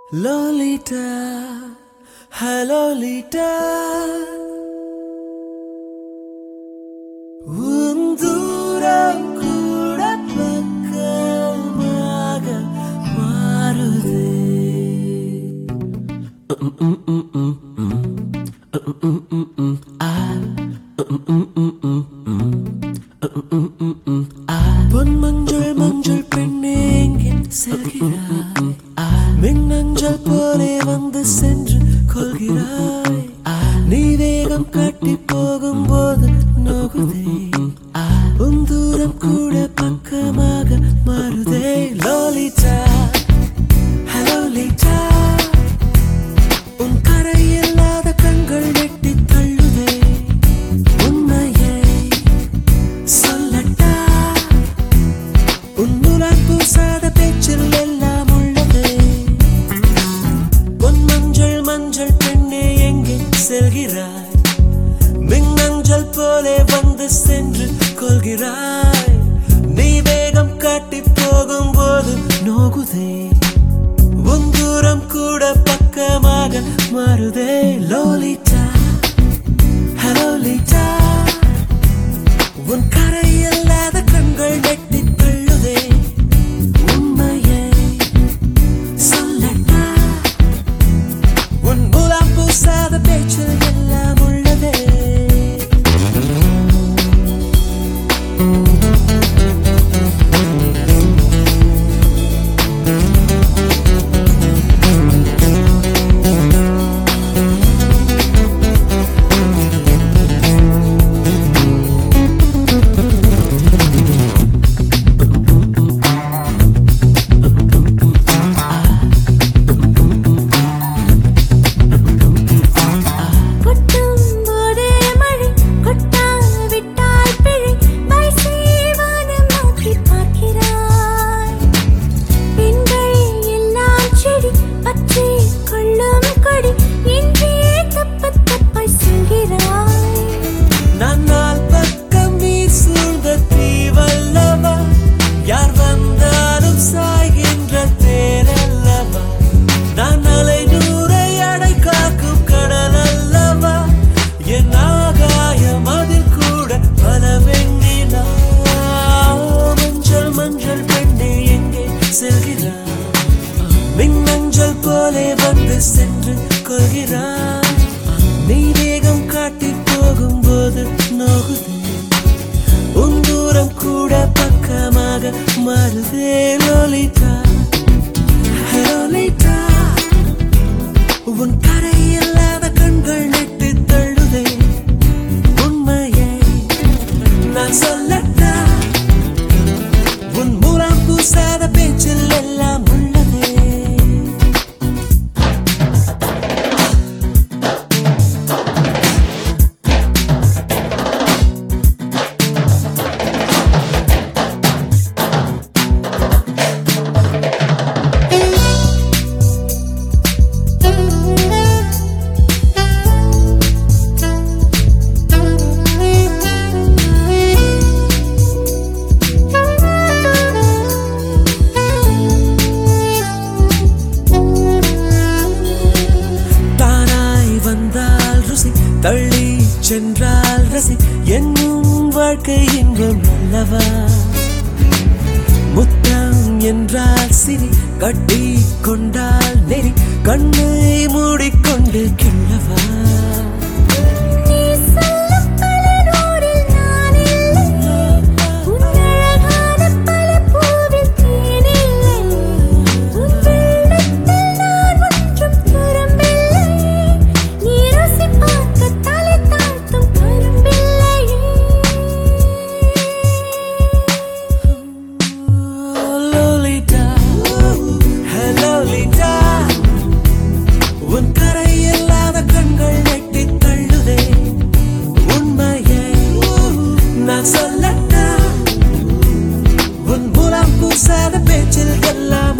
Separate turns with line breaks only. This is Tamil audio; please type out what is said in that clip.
Lolita, hello Lolita. உன் தூரம் கூட பக்கமாக மாறுதே பொன் மஞ்சள் மஞ்சள் பெண்ணே எங்கே செல்கிறாய் மின்னஞ்சல் போலே வந்து சென்று கொள்கிறாய் நீ வேகம் காட்டி போகும்போது நோகுதே உன் தூரம் கூட பக்கமாக மாறுதே லோலிட்டா ஹலோ லீட்டா உன் கரை இல்லாத கண்கள் வெட்டி தள்ளுதே உண்மையை சொல்லட்டா உன் முலாம் பூசாத பேச்சில் எல்லாம் உள்ளதே பொன் மஞ்சள் மஞ்சள் பெண்ணே எங்கே செல்கிறாய் மின்னஞ்சல் போலே வந்து சென்று கொள்கிறாய் நீ வேகம் காட்டி போகும்போது நோகுதே உன் தூரம் கூட பக்கமாக மாறுதே லோலிட்டா ஹலோ லீட்டா உன் கரை இல்லாத கண்கள் வெட்டி தள்ளுதே உண்மையை சொல்லட்டா உன் முலாம் பூசாத பேச்சில் எல்லாம் உள்ளதே
கொட்டும் போதே மழை கொட்டாவிட்டால் பிழை வைசேவானம் நோக்கி பார்க்கிறாய் பெண்கள் எல்லாம் செடி பற்றி கொள்ளும் கொடி என்றே தப்பு தப்பாய் சொல்கிறாய்
நான் நாள் பக்கம் நீ சூழ்ந்த தீவல்லவா யார் வந்தாலும் சாய்கின்ற தேரல்லவா நான் அலை நூறை அடை காக்கும் கடல் அல்லவா என் ஆகாயம் அதில் கூட பல வெண்ணிலா மஞ்சள் மஞ்சள் பெண்ணே எங்கே செல்கிறாய் மின்னஞ்சல் போலே வந்து சென்று கொள்கிறாய் நீ வேகம் காட்டி போகும்போது நோகுதே உன் தூரம் கூட பக்கமாக மாறுதே லோலிட்டா லோலிட்டா உன் கரை இல்லாத கண்கள் நெட்டு தள்ளுதே உண்மையை நான் சொல்லட்டா உன் மூலம் பூசாத பேச்சில் எல்லாம் உள்ளதே தானாய் வந்தால் ருசி தள்ளி சென்றால் ரசி என்னும் வாழ்க்கை இன்பம் அல்லவா முத்தம் என்றால் சிரி கட்டி கொண்டால் நெறி கண்ணை மூடிக்கொண்டு கிள்ளவா
நீ சொல்லும் பல நூறில் நான் இல்லை உன் அழகான பல பூவில் தேன் இல்லை உன் வெள்ளத்தில் நான் ஒன்றும் துரும்பில்லை நீ ருசி பார்க்க தலை தாழ்த்தும் கரும்பில்லையே
லோலிட்டா ஹலோ லீட்டா உன் கரை இல்லாத கண்கள் நெட்டி தள்ளுதே உண்மையை நான் சொல்லட்டா உன் மூலம் பூசாத பேச்சில் எல்லாம்